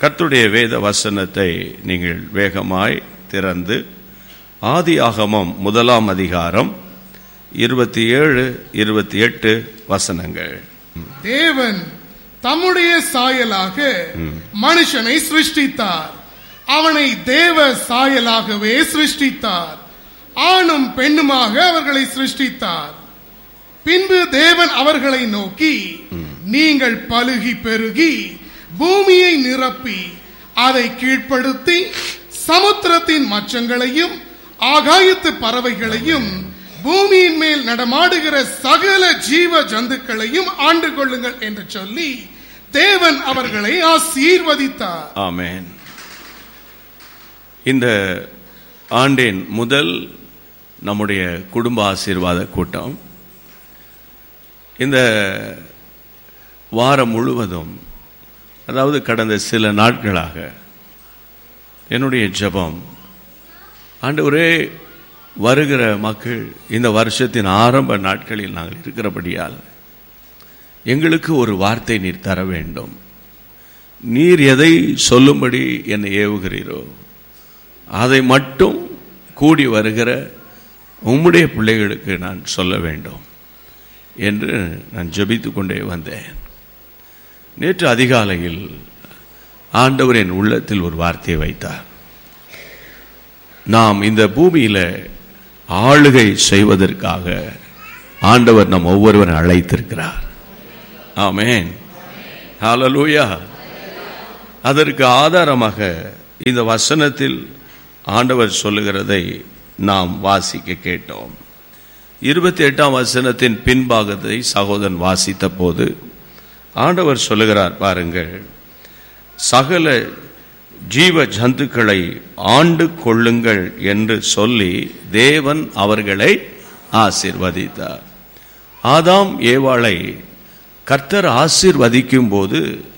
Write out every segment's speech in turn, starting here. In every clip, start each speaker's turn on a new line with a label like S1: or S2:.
S1: கர்த்தருடைய வேத வசனத்தை நீங்கள் வேகமாய் திறந்து ஆதியாகமம் முதலாம் அதிகாரம் இருபத்தி ஏழு இருபத்தி எட்டு வசனங்கள்
S2: தேவன் தம்முடைய சாயலாக மனுஷனை சிருஷ்டித்தார் அவனை தேவ சாயலாகவே சிருஷ்டித்தார் ஆணும் பெண்ணுமாக அவர்களை சிருஷ்டித்தார் பின்பு தேவன் அவர்களை நோக்கி நீங்கள் பலுகி பெருகி பூமியை நிரப்பி அதை கீழ்ப்படுத்தி சமுத்திரத்தின் மச்சங்களையும் ஆகாயத்து பறவைகளையும் பூமியின் மேல் நடமாடுகிற சகல ஜீவ ஜந்துக்களையும் ஆண்டு கொள்ளுங்கள் என்று சொல்லி தேவன் அவர்களை ஆசீர்வதித்தார்
S1: ஆமென் இந்த ஆண்டின் முதல் நம்முடைய குடும்ப ஆசீர்வாத கூட்டம் இந்த வாரம் முழுவதும் அதாவது கடந்த சில நாட்களாக என்னுடைய ஜெபம் ஆண்டவரே வருகிற மக்கள் இந்த வருஷத்தின் ஆரம்ப நாட்களில் நாங்கள் இருக்கிறபடியால் எங்களுக்கு ஒரு வார்த்தை நீர் தர வேண்டும் நீர் எதை சொல்லும்படி என்னை ஏவுகிறீரோ அதை மட்டும் கூடி வருகிற உம்முடைய பிள்ளைகளுக்கு நான் சொல்ல வேண்டும் என்று நான் ஜெபித்துக் கொண்டே வந்தேன் நேற்று அதிகாலையில் ஆண்டவர் என் உள்ளத்தில் ஒரு வார்த்தையை வைத்தார் நாம் இந்த பூமியில ஆளுகை செய்வதற்காக ஆண்டவர் நம் ஒவ்வொருவரும் அழைத்திருக்கிறார் ஆமென் ஹalleluya அதற்கு ஆதாரமாக இந்த வசனத்தில் ஆண்டவர் சொல்லுகிறதை நாம் வாசிக்க கேட்டோம் இருபத்தி எட்டாம் வசனத்தின் பின்பாகத்தை சகோதரன் வாசித்த போது ஆண்டவர் சொல்லுகிறார் பாருங்கள் சகல ஜீவ ஜந்துக்களை ஆண்டு கொள்ளுங்கள் என்று சொல்லி தேவன் அவர்களை ஆசீர்வதித்தார் ஆதாம் ஏவாளை கர்த்தர் ஆசீர்வதிக்கும் போது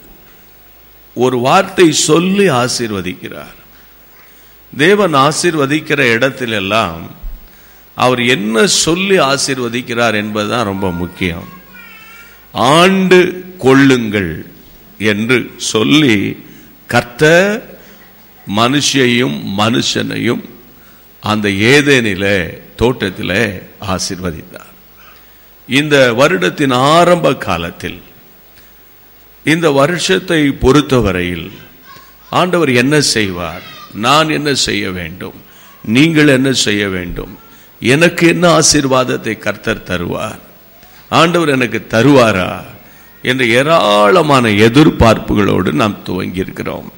S1: ஒரு வார்த்தை சொல்லி ஆசீர்வதிக்கிறார் தேவன் ஆசீர்வதிக்கிற இடத்திலெல்லாம் அவர் என்ன சொல்லி ஆசீர்வதிக்கிறார் என்பதுதான் ரொம்ப முக்கியம் ஆண்டு கொள்ளுங்கள் என்று சொல்லி கர்த்தர் மனுஷையும் மனுஷனையும் அந்த ஏதேனில தோட்டத்தில் ஆசீர்வதித்தார் இந்த வருடத்தின் ஆரம்ப காலத்தில் இந்த வருஷத்தை பொறுத்தவரையில் ஆண்டவர் என்ன செய்வார் நான் என்ன செய்ய வேண்டும் நீங்கள் என்ன செய்ய வேண்டும் எனக்கு என்ன ஆசீர்வாதத்தை கர்த்தர் தருவார் ஆண்டவர் எனக்கு தருவாரா என்ற ஏராளமான எதிர்பார்ப்புகளோடு நாம் துவங்கி இருக்கிறோம்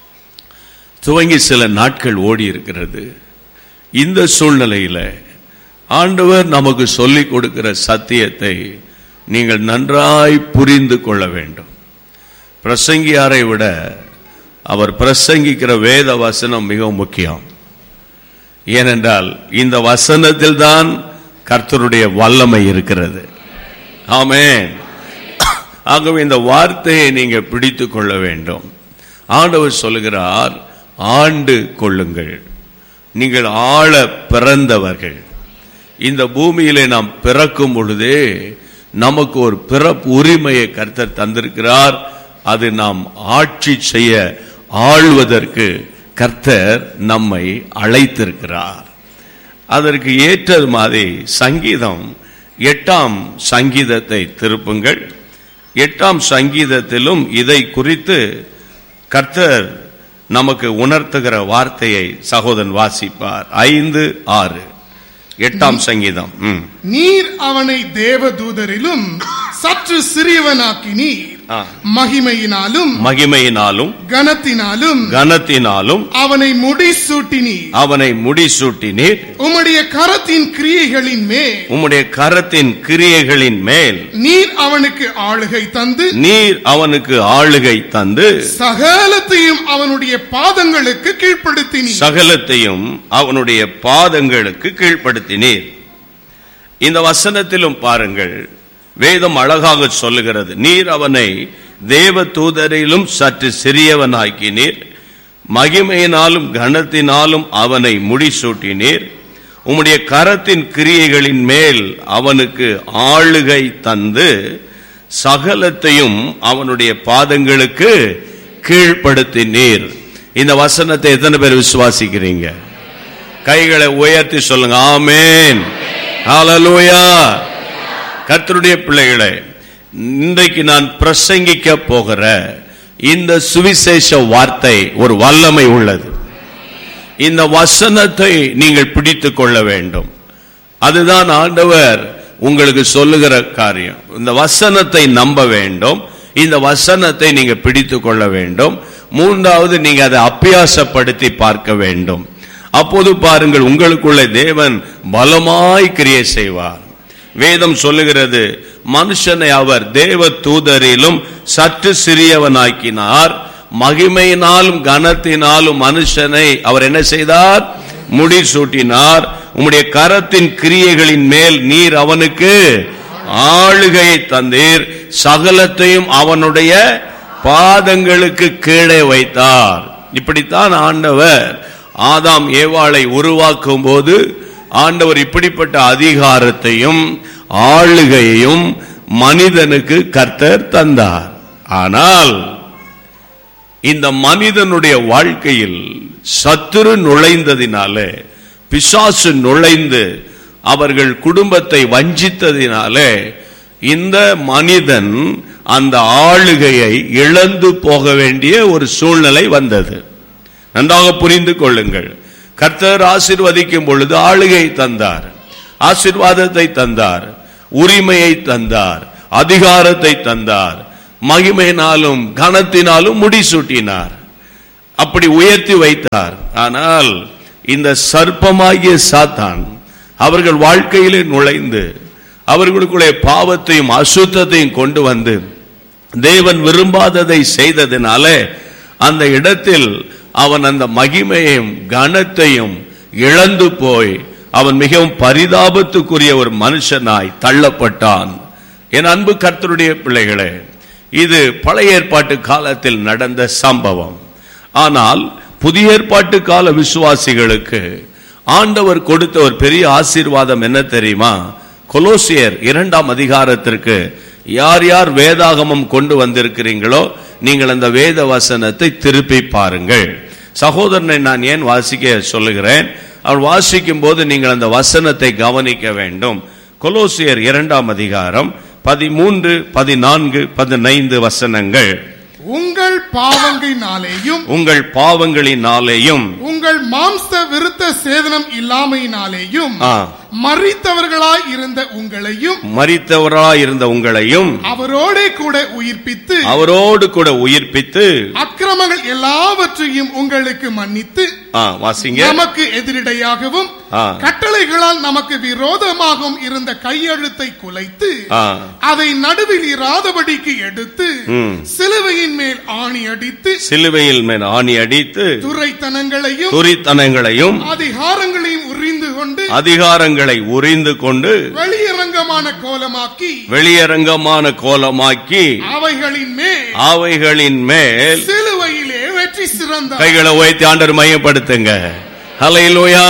S1: துவங்கி சில நாட்கள் ஓடி இருக்கிறது இந்த சூழ்நிலையில ஆண்டவர் நமக்கு சொல்லிக் கொடுக்கிற சத்தியத்தை நீங்கள் நன்றாய் புரிந்து கொள்ள வேண்டும் பிரசங்கியாரை விட அவர் பிரசங்கிக்கிற வேத வசனம் மிகவும் முக்கியம் ஏனென்றால் இந்த வசனத்தில் தான் கர்த்தருடைய வல்லமை இருக்கிறது ஆமென் ஆகவே இந்த வார்த்தையை நீங்க பிடித்து கொள்ள வேண்டும் ஆண்டவர் சொல்லுகிறார் ஆண்டு கொள்ளுங்கள் நீங்கள் ஆள பிறந்தவர்கள் இந்த பூமியிலே நாம் பிறக்கும் பொழுதே நமக்கு ஒரு பிறப்பு உரிமையை கர்த்தர் தந்திருக்கிறார் அது நாம் ஆட்சி செய்ய ஆள்வதற்கு கர்த்தர் நம்மை அழைத்திருக்கிறார் அதற்கு ஏற்றது மாதிரி சங்கீதம் எட்டாம் சங்கீதத்தை திருப்புங்கள் எட்டாம் சங்கீதத்திலும் இதை குறித்து கர்த்தர் நமக்கு உணர்த்துகிற வார்த்தையை சகோதரன் வாசிப்பார் ஐந்து ஆறு எட்டாம் சங்கீதம் ம்.
S2: நீர் அவனை தேவதூதரிலும் சற்று சிறியவனாக்கினீர்
S1: ஆ.
S2: மகிமையினாலும்
S1: மகிமையினாலும்
S2: கனத்தினாலும்
S1: கனத்தினாலும்
S2: அவனை முடிசூட்டினீர்
S1: அவனை முடிசூட்டினீர்
S2: உம்முடைய கரத்தின் கிரியைகளின் மேல்
S1: உம்முடைய கரத்தின் கிரியைகளின் மேல்
S2: நீர் அவனுக்கு ஆளுகை தந்து
S1: நீர் அவனுக்கு ஆளுகை தந்து
S2: சகலத்தையும் அவனுடைய பாதங்களுக்கு கீழ்ப்படுத்தினீர்
S1: சகலத்தையும் அவனுடைய பாதங்களுக்கு கீழ்ப்படுத்தினீர் இந்த வசனத்திலும் பாருங்கள் வேதம் அழகாக சொல்லுகிறது நீர் அவனை தேவ தூதரிலும் சற்று சிறியவனாக்கினீர் மகிமையினாலும் கனத்தினாலும் அவனை முடிசூட்டினீர் உம்முடைய கரத்தின் கிரியைகளின் மேல் அவனுக்கு ஆளுகை தந்து சகலத்தையும் அவனுடைய பாதங்களுக்கு கீழ்ப்படுத்தினீர் இந்த வசனத்தை எத்தனை பேர் விசுவாசிக்கிறீங்க கைகளை உயர்த்தி சொல்லுங்க ஆமேன் ஹalleluya கர்த்தருடைய பிள்ளைகளே இன்றைக்கு நான் பிரசங்கிக்க போகிற இந்த சுவிசேஷ வார்த்தை ஒரு வல்லமை உள்ளது இந்த வசனத்தை நீங்கள் பிடித்துக் கொள்ள வேண்டும் அதுதான் ஆண்டவர் உங்களுக்கு சொல்லுகிற காரியம் இந்த வசனத்தை நம்ப வேண்டும் இந்த வசனத்தை நீங்க பிடித்துக் கொள்ள வேண்டும் மூன்றாவது நீங்க அதை அப்பியாசப்படுத்தி பார்க்க வேண்டும் அப்போது பாருங்கள் உங்களுக்குள்ள தேவன் பலமாய் கிரியை செய்வார் வேதம் சொல்லுகிறது மனுஷனை அவர் தேவ தூதரிலும் சற்று சிறியவனாக்கினார் மகிமையினாலும் கனத்தினாலும் மனுஷனை அவர் என்ன செய்தார் முடி சூட்டினார் உம்முடைய கரத்தின் கிரியைகளின் மேல் நீர் அவனுக்கு ஆளுகையை தந்தீர் சகலத்தையும் அவனுடைய பாதங்களுக்கு கீழே வைத்தார் இப்படித்தான் ஆண்டவர் ஆதாம் ஏவாளை உருவாக்கும் போது ஆண்டவர் இப்படிப்பட்ட அதிகாரத்தையும் ஆளுகையையும் மனிதனுக்கு கர்த்தர் தந்தார் ஆனால் இந்த மனிதனுடைய வாழ்க்கையில் சத்துரு நுழைந்ததினாலே பிசாசு நுழைந்து அவர்கள் குடும்பத்தை வஞ்சித்ததினாலே இந்த மனிதன் அந்த ஆளுகையை இழந்து போக வேண்டிய ஒரு சூழ்நிலை வந்தது நன்றாக புரிந்து கொள்ளுங்கள் கர்த்தர் ஆசிர்வதிக்கும் பொழுது ஆளுகை தந்தார் ஆசிர்வாதத்தை தந்தார் உரிமையை தந்தார் அதிகாரத்தை தந்தார் மகிமையினாலும் கனத்தினாலும் முடிசூட்டினார் அப்படி உயர்த்தி வைத்தார் ஆனால் இந்த சர்ப்பமாகிய சாத்தான் அவர்கள் வாழ்க்கையிலே நுழைந்து அவர்களுக்குள்ளே பாவத்தையும் அசுத்தத்தையும் கொண்டு வந்து தேவன் விரும்பாததை செய்ததினாலே அந்த இடத்தில் அவன் அந்த மகிமையும் கனத்தையும் இழந்து போய் அவன் மிகவும் பரிதாபத்துக்குரிய ஒரு மனுஷனாய் தள்ளப்பட்டான் என் அன்பு கர்த்தருடைய பிள்ளைகளே இது பழைய ஏற்பாட்டு காலத்தில் நடந்த சம்பவம் ஆனால் புதிய ஏற்பாட்டு கால விசுவாசிகளுக்கு ஆண்டவர் கொடுத்த ஒரு பெரிய ஆசீர்வாதம் என்ன தெரியுமா கொலோசியர் இரண்டாம் அதிகாரத்திற்கு யார் யார் வேதாகமம் கொண்டு வந்திருக்கிறீங்களோ நீங்கள் அந்த வேத வசனத்தை திருப்பி பாருங்கள் சகோதரனை நான் ஏன் வாசிக்க சொல்லுகிறேன் அவர் வாசிக்கும் போது நீங்கள் அந்த வசனத்தை கவனிக்க வேண்டும் கொலோசியர் இரண்டாம் அதிகாரம் பதிமூன்று பதினான்கு பதினைந்து வசனங்கள்
S2: உங்கள் பாவங்களினாலேயும்
S1: உங்கள் பாவங்களினாலேயும்
S2: உங்கள் மாம்ச விருத்த சேதனம் இல்லாமையினாலேயும்
S1: ஆ,
S2: மறித்தவர்களாய் இருந்த உங்களையும்
S1: மரித்தவராய் இருந்த உங்களையும்
S2: அவரோடே கூட உயிர்ப்பித்து
S1: அவரோடு கூட உயிர்ப்பித்து
S2: அக்கிரமங்கள் எல்லாவற்றையும் உங்களுக்கு மன்னித்து
S1: ஆ, வாசிங்க
S2: நமக்கு எதிரிடையாகவும்
S1: ஆ.
S2: கட்டளைகளால் நமக்கு விரோதமாகவும் இருந்த கையெழுத்தை குலைத்து
S1: ஆ,
S2: அதை நடுவில் இராதபடிக்கு எடுத்து
S1: ம்.
S2: சிலுவையின் மேல் ஆணி அடித்து
S1: சிலுவையில் மேல் ஆணி அடித்து
S2: துரைத்தனங்களையும்
S1: துரித்தனங்களையும்
S2: அதிகாரங்களையும் உறிந்து கொண்டு
S1: அதிகாரங்களை உரிந்து கொண்டு
S2: வெளியரங்கமான கோலமாக்கி
S1: வெளியரங்கமான கோலமாக்கி
S2: அவைகளின் மேல்
S1: அவைகளின் மேல்
S2: சிலுவையிலே வெற்றி சிறந்தார்
S1: கைகளை உயர்த்தி ஆண்டர் மையப்படுத்துங்க ஹalleluya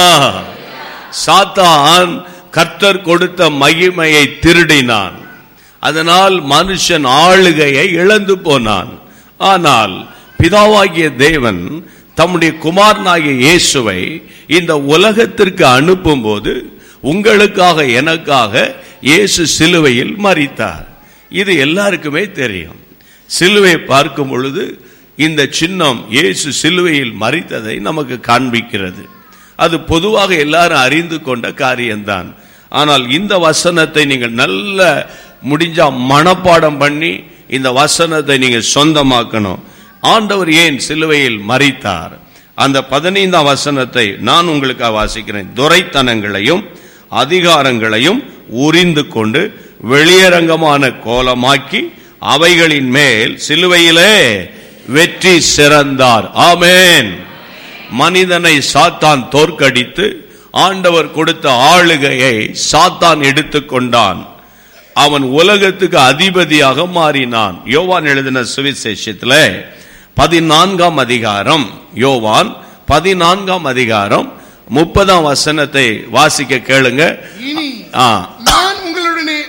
S1: சாத்தான் கர்த்தர் கொடுத்த மகிமையை திருடினான் அதனால் மனுஷன் ஆளுகையை இழந்து போனான் ஆனால் பிதாவாகிய தேவன் தம்முடைய குமாரனாகிய இயேசுவை இந்த உலகத்திற்கு அனுப்பும்போது உங்களுக்காக எனக்காக இயேசு சிலுவையில் மரித்தார் இது எல்லாருக்குமே தெரியும் சிலுவை பார்க்கும் பொழுது இந்த சின்னம் இயேசு சிலுவையில் மறித்ததை நமக்கு காண்பிக்கிறது அது பொதுவாக எல்லாரும் அறிந்து கொண்ட காரியம்தான் ஆனால் இந்த வசனத்தை நீங்கள் நல்ல முடிஞ்சா மனப்பாடம் பண்ணி இந்த வசனத்தை நீங்க சொந்தமாக்கணும் ஆண்டவர் ஏன் சிலுவையில் மறித்தார் அந்த பதினைந்தாம் வசனத்தை நான் உங்களுக்கு வாசிக்கிறேன் துரைத்தனங்களையும் அதிகாரங்களையும் உரிந்து கொண்டு வெளியரங்கமான கோலமாக்கி அவைகளின் மேல் சிலுவையிலே வெற்றி சிறந்தார் ஆமென் மனிதனை சாத்தான் தோற்கடித்து ஆண்டவர் கொடுத்த ஆளுகையை சாத்தான் எடுத்துக்கொண்டான் அவன் உலகத்துக்கு அதிபதியாக மாறினான் யோவான் எழுதின சுவிசேஷத்துல பதினான்காம் அதிகாரம் யோவான் பதினான்காம் அதிகாரம் முப்பதாம் வசனத்தை வாசிக்க கேளுங்க
S2: இனி
S1: ஆ
S2: நான் உங்களுடனே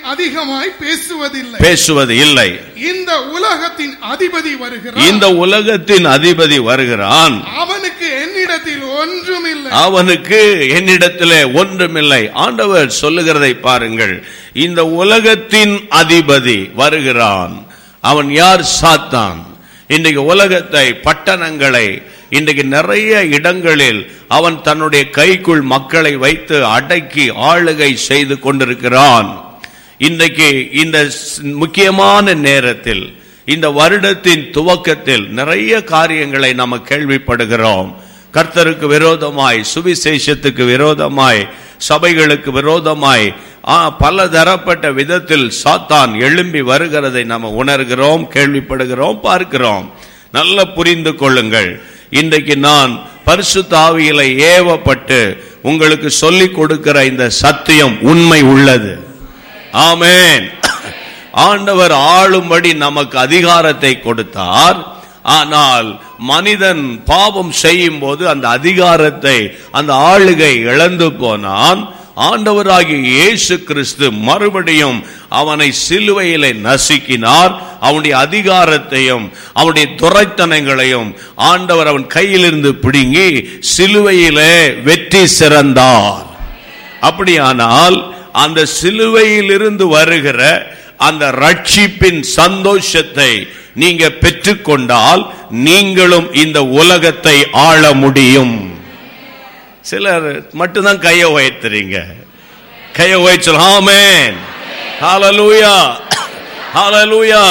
S2: அதிகமாய் பேசுவதில்லை
S1: பேசுவது இல்லை
S2: இந்த உலகத்தின் அதிபதி வருகிறான்
S1: இந்த உலகத்தின் அதிபதி வருகிறான்
S2: அவனுக்கு என்னிடத்தில் ஒன்றுமில்லை
S1: அவனுக்கு என்னிடத்திலே ஒன்றுமில்லை ஆண்டவர் சொல்லுகிறதை பாருங்கள் இந்த உலகத்தின் அதிபதி வருகிறான் அவன் யார் சாத்தான் இன்றைக்கு உலகத்தை பட்டணங்களை இன்றைக்கு நிறைய இடங்களில் அவன் தன்னுடைய கைக்குள் மக்களை வைத்து அடக்கி ஆளுகை செய்து கொண்டிருக்கிறான் இன்றைக்கு இந்த ஸ்- முக்கியமான நேரத்தில் இந்த வருடத்தின் துவக்கத்தில் நிறைய காரியங்களை நாம் கேள்விப்படுகிறோம் கர்த்தருக்கு விரோதமாய் சுவிசேஷத்துக்கு விரோதமாய் சபைகளுக்கு விரோதமாய் ஆ, பல தரப்பட்ட விதத்தில் சாத்தான் எழும்பி வருகிறதை நாம் உணர்கிறோம் கேள்விப்படுகிறோம் பார்க்கிறோம் நல்ல புரிந்து கொள்ளுங்கள் இன்றைக்கு நான் பரிசுத்த ஆவியில ஏவப்பட்டு உங்களுக்கு சொல்லிக் கொடுக்கிற இந்த சத்தியம் உண்மை உள்ளது ஆமென் ஆண்டவர் ஆளும்படி நமக்கு அதிகாரத்தை கொடுத்தார் ஆனால் மனிதன் பாவம் செய்யும் போது அந்த அதிகாரத்தை அந்த ஆளுகை இழந்து போனான் ஆண்டவராகிய இயேசு கிறிஸ்து மறுபடியும் அவனை சிலுவையிலே நசுக்கினார் அவனுடைய அதிகாரத்தையும் அவனுடைய துரைத்தனங்களையும் ஆண்டவர் அவன் கையிலிருந்து பிடுங்கி சிலுவையிலே வெற்றி சிறந்தார் அப்படியானால் அந்த சிலுவையிலிருந்து வருகிற அந்த ரட்சிப்பின் சந்தோஷத்தை நீங்க பெற்றுக்கொண்டால் நீங்களும் இந்த உலகத்தை ஆள முடியும் சிலர் மட்டும்தான் கையை உயர்த்துறீங்க கையை உயர்ச்சல் ஆமென் ஹalleluya ஹalleluya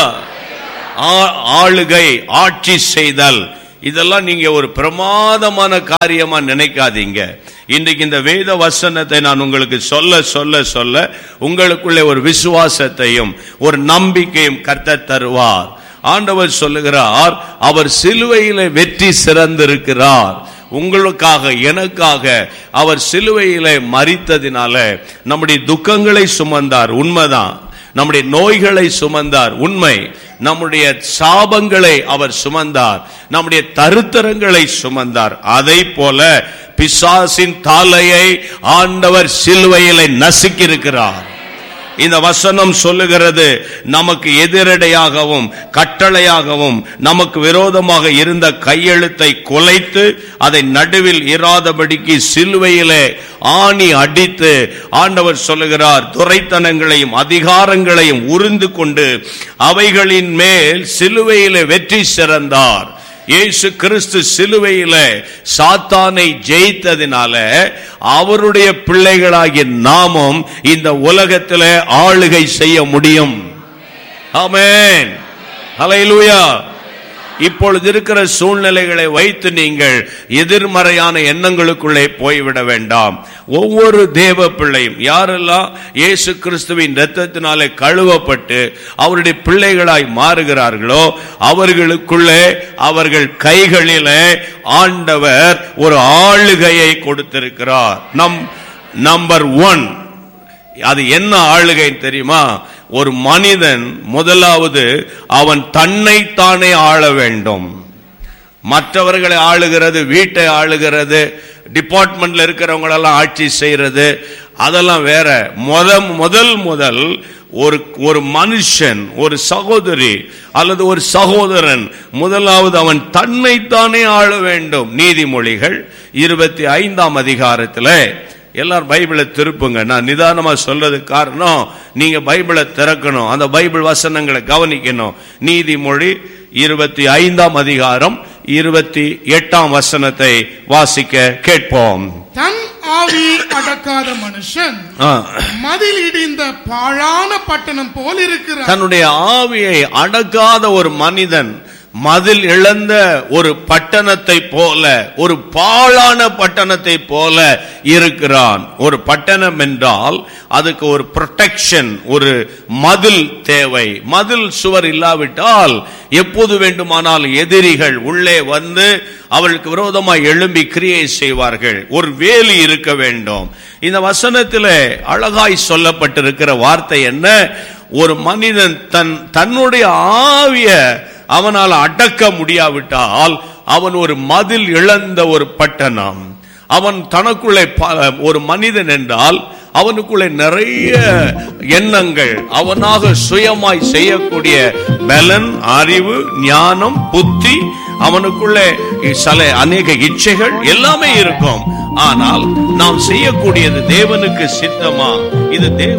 S1: ஆ- ஆளுகை ஆட்சி செய்தல் இதெல்லாம் நீங்க ஒரு பிரமாதமான காரியமா நினைக்காதீங்க இன்றைக்கு இந்த வேத வசனத்தை நான் உங்களுக்கு சொல்ல சொல்ல சொல்ல உங்களுக்குள்ளே ஒரு விசுவாசத்தையும் ஒரு நம்பிக்கையும் கர்த்தர் தருவார் ஆண்டவர் சொல்லுகிறார் அவர் சிலுவையிலே வெற்றி சிறந்திருக்கிறார் உங்களுக்காக எனக்காக அவர் சிலுவையிலே மறித்ததினால நம்முடைய துக்கங்களை சுமந்தார் உண்மைதான் நம்முடைய நோய்களை சுமந்தார் உண்மை நம்முடைய சாபங்களை அவர் சுமந்தார் நம்முடைய தருத்தரங்களை சுமந்தார் அதை போல பிசாசின் தாலையை ஆண்டவர் சிலுவையிலே நசுக்கியிருக்கிறார் இந்த வசனம் சொல்லுகிறது நமக்கு எதிரடையாகவும் கட்டளையாகவும் நமக்கு விரோதமாக இருந்த கையெழுத்தை குலைத்து அதை நடுவில் இராதபடிக்கு சிலுவையிலே ஆணி அடித்து ஆண்டவர் சொல்லுகிறார் துரைத்தனங்களையும் அதிகாரங்களையும் உருந்து கொண்டு அவைகளின் மேல் சிலுவையிலே வெற்றி சிறந்தார் இயேசு கிறிஸ்து சிலுவையில சாத்தானை ஜெயித்ததினால அவருடைய பிள்ளைகளாகிய நாமும் இந்த உலகத்திலே ஆளுகை செய்ய முடியும் ஆமென் ஹalleluya இப்பொழுது இருக்கிற சூழ்நிலைகளை வைத்து நீங்கள் எதிர்மறையான எண்ணங்களுக்குள்ளே போய்விட வேண்டாம் ஒவ்வொரு தேவ பிள்ளையும் யாரெல்லாம் இயேசு கிறிஸ்துவின் இரத்தத்தினாலே கழுவப்பட்டு அவருடைய பிள்ளைகளாய் மாறுகிறார்களோ அவர்களுக்குள்ளே அவர்கள் கைகளிலே ஆண்டவர் ஒரு ஆளுகையை கொடுத்திருக்கிறார் நம் நம்பர் ஒன் அது என்ன ஆளுகை தெரியுமா ஒரு மனிதன் முதலாவது அவன் தன்னைத்தானே ஆள வேண்டும் மற்றவர்களை ஆளுகிறது வீட்டை ஆளுகிறது டிபார்ட்மெண்ட்ல இருக்கிறவங்களெல்லாம் ஆட்சி செய்யறது அதெல்லாம் வேற முத முதல் முதல் ஒரு ஒரு மனுஷன் ஒரு சகோதரி அல்லது ஒரு சகோதரன் முதலாவது அவன் தன்னைத்தானே ஆள வேண்டும் நீதிமொழிகள் இருபத்தி ஐந்தாம் அதிகாரத்தில் எல்லாரும் பைபிளை திருப்புங்க நான் நிதானமா சொல்றது காரணம் நீங்க பைபிளை திறக்கணும் அந்த பைபிள் வசனங்களை கவனிக்கணும் நீதிமொழி இருபத்தி ஐந்தாம் அதிகாரம் இருபத்தி எட்டாம் வசனத்தை வாசிக்க கேட்போம்
S2: தன் ஆவியை அடக்காத மனுஷன்
S1: ஆ.
S2: மதில் இடிந்த பாழான பட்டணம் போல் இருக்கிறார்
S1: தன்னுடைய ஆவியை அடக்காத ஒரு மனிதன் மதில் இழந்த ஒரு பட்டணத்தை போல ஒரு பாழான பட்டணத்தை போல இருக்கிறான் ஒரு பட்டணம் என்றால் அதுக்கு ஒரு ப்ரொடெக்ஷன் ஒரு மதில் தேவை மதில் சுவர் இல்லாவிட்டால் எப்போது வேண்டுமானால் எதிரிகள் உள்ளே வந்து அவர்களுக்கு விரோதமாய் எழும்பி கிரியை செய்வார்கள் ஒரு வேலி இருக்க வேண்டும் இந்த வசனத்தில் அழகாய் சொல்லப்பட்டிருக்கிற வார்த்தை என்ன ஒரு மனிதன் தன் தன்னுடைய ஆவிய அவனால் அடக்க முடியாவிட்டால் அவன் ஒரு மதில் இழந்த ஒரு பட்டணம் அவன் தனக்குள்ளே ப- ஒரு மனிதன் என்றால் அவனுக்குள்ளே நிறைய எண்ணங்கள் அவனாக சுயமாய் செய்யக்கூடிய பலன் அறிவு ஞானம் புத்தி அவனுக்குள்ளே சில அநேக இச்சைகள் எல்லாமே இருக்கும் ஆனால் நாம் செய்யக்கூடியது தேவனுக்கு சித்தமா இது தேவ